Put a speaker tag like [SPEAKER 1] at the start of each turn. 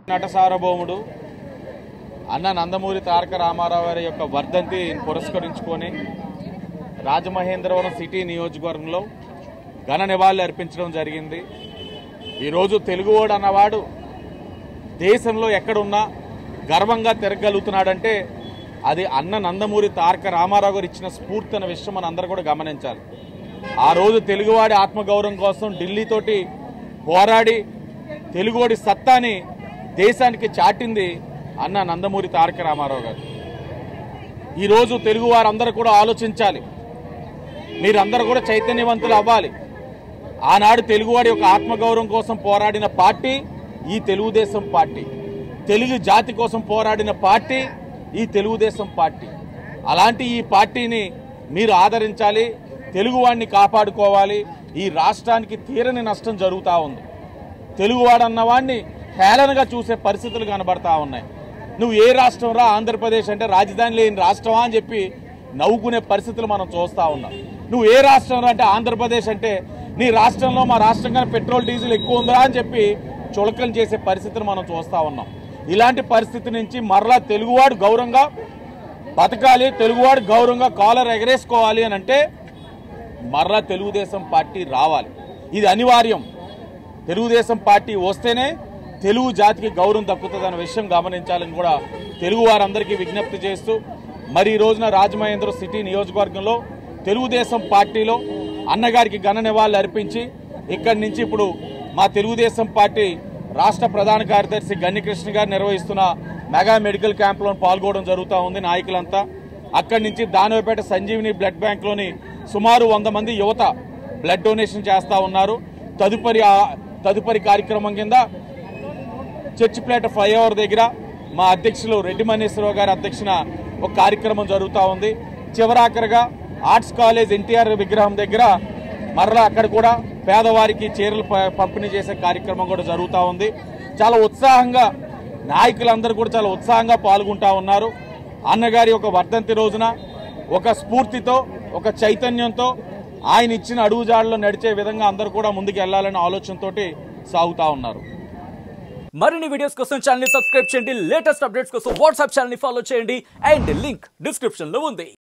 [SPEAKER 1] నట సార్వభౌముడు అన్న నందమూరి తారక రామారావు గారి యొక్క వర్ధంతి పురస్కరించుకొని రాజమహేంద్రవరం సిటీ నియోజకవర్గంలో ఘన నివాళులు అర్పించడం జరిగింది ఈరోజు తెలుగువాడు అన్నవాడు దేశంలో ఎక్కడున్నా గర్వంగా తిరగలుగుతున్నాడంటే అది అన్న నందమూరి తారక రామారావు గారు ఇచ్చిన స్ఫూర్తి అన్న విషయం మనం అందరూ కూడా గమనించాలి ఆ రోజు తెలుగువాడి ఆత్మగౌరవం కోసం ఢిల్లీతోటి పోరాడి తెలుగువాడి సత్తాని దేశానికి చాటింది అన్న నందమూరి తారక రామారావు గారు ఈరోజు తెలుగు వారందరూ కూడా ఆలోచించాలి మీరందరూ కూడా చైతన్యవంతులు అవ్వాలి ఆనాడు తెలుగువాడి యొక్క ఆత్మగౌరవం కోసం పోరాడిన పార్టీ ఈ తెలుగుదేశం పార్టీ తెలుగు జాతి కోసం పోరాడిన పార్టీ ఈ తెలుగుదేశం పార్టీ అలాంటి ఈ పార్టీని మీరు ఆదరించాలి తెలుగువాడిని కాపాడుకోవాలి ఈ రాష్ట్రానికి తీరని నష్టం జరుగుతూ ఉంది తెలుగువాడు అన్నవాడిని హేళనగా చూసే పరిస్థితులు కనబడతా ఉన్నాయి నువ్వు ఏ రాష్ట్రం రా ఆంధ్రప్రదేశ్ అంటే రాజధాని లేని రాష్ట్రమా అని చెప్పి నవ్వుకునే పరిస్థితులు మనం చూస్తా ఉన్నాం నువ్వు ఏ రాష్ట్రం రా అంటే ఆంధ్రప్రదేశ్ అంటే నీ రాష్ట్రంలో మా రాష్ట్రం కన్నా పెట్రోల్ డీజిల్ ఎక్కువ ఉందా అని చెప్పి చులకలు చేసే పరిస్థితులు మనం చూస్తా ఉన్నాం ఇలాంటి పరిస్థితి నుంచి మరలా తెలుగువాడు గౌరవంగా బతకాలి తెలుగువాడు గౌరవంగా కాలర్ ఎగరేసుకోవాలి అని అంటే మరలా తెలుగుదేశం పార్టీ రావాలి ఇది అనివార్యం తెలుగుదేశం పార్టీ వస్తేనే తెలుగు జాతికి గౌరవం దక్కుతుందన్న విషయం గమనించాలని కూడా తెలుగు వారందరికీ విజ్ఞప్తి చేస్తూ మరి ఈ రోజున రాజమహేంద్ర సిటీ నియోజకవర్గంలో తెలుగుదేశం పార్టీలో అన్నగారికి ఘన నివాళులు అర్పించి ఇక్కడి నుంచి ఇప్పుడు మా తెలుగుదేశం పార్టీ రాష్ట్ర ప్రధాన కార్యదర్శి గన్నికృష్ణ గారు నిర్వహిస్తున్న మెగా మెడికల్ క్యాంప్లో పాల్గొనడం జరుగుతూ ఉంది నాయకులంతా అక్కడి నుంచి దానవపేట సంజీవిని బ్లడ్ బ్యాంక్లోని సుమారు వంద మంది యువత బ్లడ్ డొనేషన్ చేస్తా ఉన్నారు తదుపరి ఆ- తదుపరి కార్యక్రమం కింద చర్చిపేట ఫ్లైఓవర్ దగ్గర మా అధ్యక్షులు రెడ్డి మహేశ్వరరావు గారి అధ్యక్షన ఒక కార్యక్రమం జరుగుతూ ఉంది చివరాఖరిగా ఆర్ట్స్ కాలేజ్ ఎన్టీఆర్ విగ్రహం దగ్గర మరలా అక్కడ కూడా పేదవారికి చీరలు ప- పంపిణీ చేసే కార్యక్రమం కూడా జరుగుతూ ఉంది చాలా ఉత్సాహంగా నాయకులందరూ కూడా చాలా ఉత్సాహంగా పాల్గొంటా ఉన్నారు అన్నగారి ఒక వర్ధంతి రోజున ఒక స్ఫూర్తితో ఒక చైతన్యంతో ఆయన ఇచ్చిన అడుగుజాడలో నడిచే విధంగా అందరూ కూడా ముందుకు వెళ్లాలనే ఆలోచనతోటి సాగుతా ఉన్నారు
[SPEAKER 2] మరిన్ని వీడియోస్ కోసం ఛానల్ ని సబ్స్క్రైబ్ చేయండి లేటెస్ట్ అప్డేట్స్ కోసం వాట్సాప్ ఛానల్ ని ఫాలో చేయండి అండ్ లింక్ డిస్క్రిప్షన్ లో ఉంది